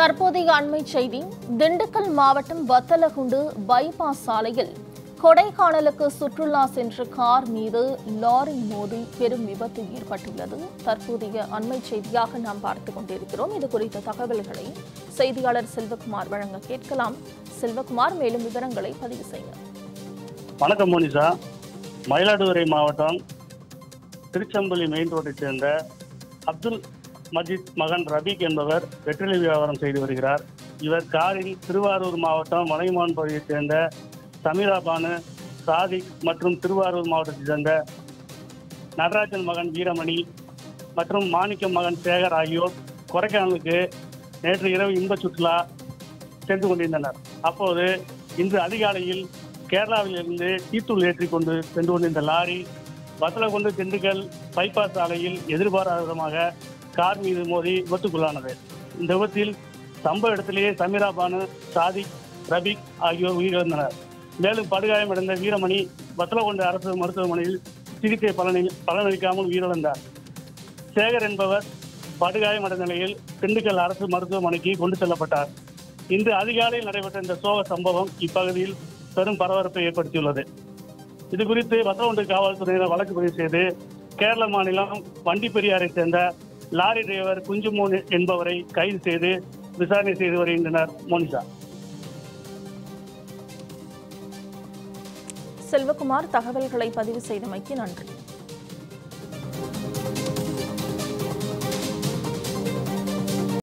தற்போதைய அண்மை செய்தி திண்டுக்கல் மாவட்டம் வத்தலகுண்டு பைபாஸ் சாலையில் கொடைக்கானலுக்கு சுற்றுலா சென்ற கார் மீது லாரி மோதி பெரும் விபத்து ஏற்பட்டுள்ளது தற்போதைய அண்மை செய்தியாக நாம் பார்த்துக் கொண்டிருக்கிறோம் இது குறித்த தகவல்களை செய்தியாளர் செல்வகுமார் வழங்க கேட்கலாம் செல்வகுமார் மேலும் விவரங்களை பதிவு செய்யுங்க வணக்கம் மோனிஷா மயிலாடுதுறை மாவட்டம் திருச்செம்பள்ளி மெயின் ரோட்டைச் சேர்ந்த அப்துல் மஜித் மகன் ரபீக் என்பவர் வெற்றிலை வியாபாரம் செய்து வருகிறார் இவர் காரில் திருவாரூர் மாவட்டம் மலைமான் பகுதியைச் சேர்ந்த சமீரா பானு சாதிக் மற்றும் திருவாரூர் மாவட்டத்தைச் சேர்ந்த நடராஜன் மகன் வீரமணி மற்றும் மாணிக்கம் மகன் சேகர் ஆகியோர் கொடைக்கானலுக்கு நேற்று இரவு இன்ப சுற்றுலா சென்று கொண்டிருந்தனர் அப்போது இன்று அதிகாலையில் கேரளாவிலிருந்து தீத்தூள் ஏற்றிக் கொண்டு சென்று கொண்டிருந்த லாரி வத்தலகுண்டு திண்டுக்கல் பைபாஸ் சாலையில் எதிர்பாராத விதமாக கார் மீது மோதி விபத்துக்குள்ளானது இந்த விபத்தில் சம்பவ இடத்திலேயே சமீரா பானு சாதிக் ரபிக் ஆகியோர் உயிரிழந்தனர் மேலும் படுகாயமடைந்த வீரமணி வத்தலகுண்டு அரசு மருத்துவமனையில் சிகிச்சை பலனில் பலனளிக்காமல் உயிரிழந்தார் சேகர் என்பவர் படுகாயமடைந்த நிலையில் திண்டுக்கல் அரசு மருத்துவமனைக்கு கொண்டு செல்லப்பட்டார் இன்று அதிகாலையில் நடைபெற்ற இந்த சோக சம்பவம் இப்பகுதியில் பெரும் பரபரப்பை ஏற்படுத்தியுள்ளது இது குறித்து வத்தலகுண்டு காவல்துறையினர் வழக்கு பதிவு செய்து கேரள மாநிலம் வண்டிப்பெரியாரை சேர்ந்த லாரி டிரைவர் குஞ்சுமோன் என்பவரை கைது செய்து விசாரணை செய்து வருகின்றனர் மோனிஷா செல்வகுமார் தகவல்களை பதிவு செய்தமைக்கு நன்றி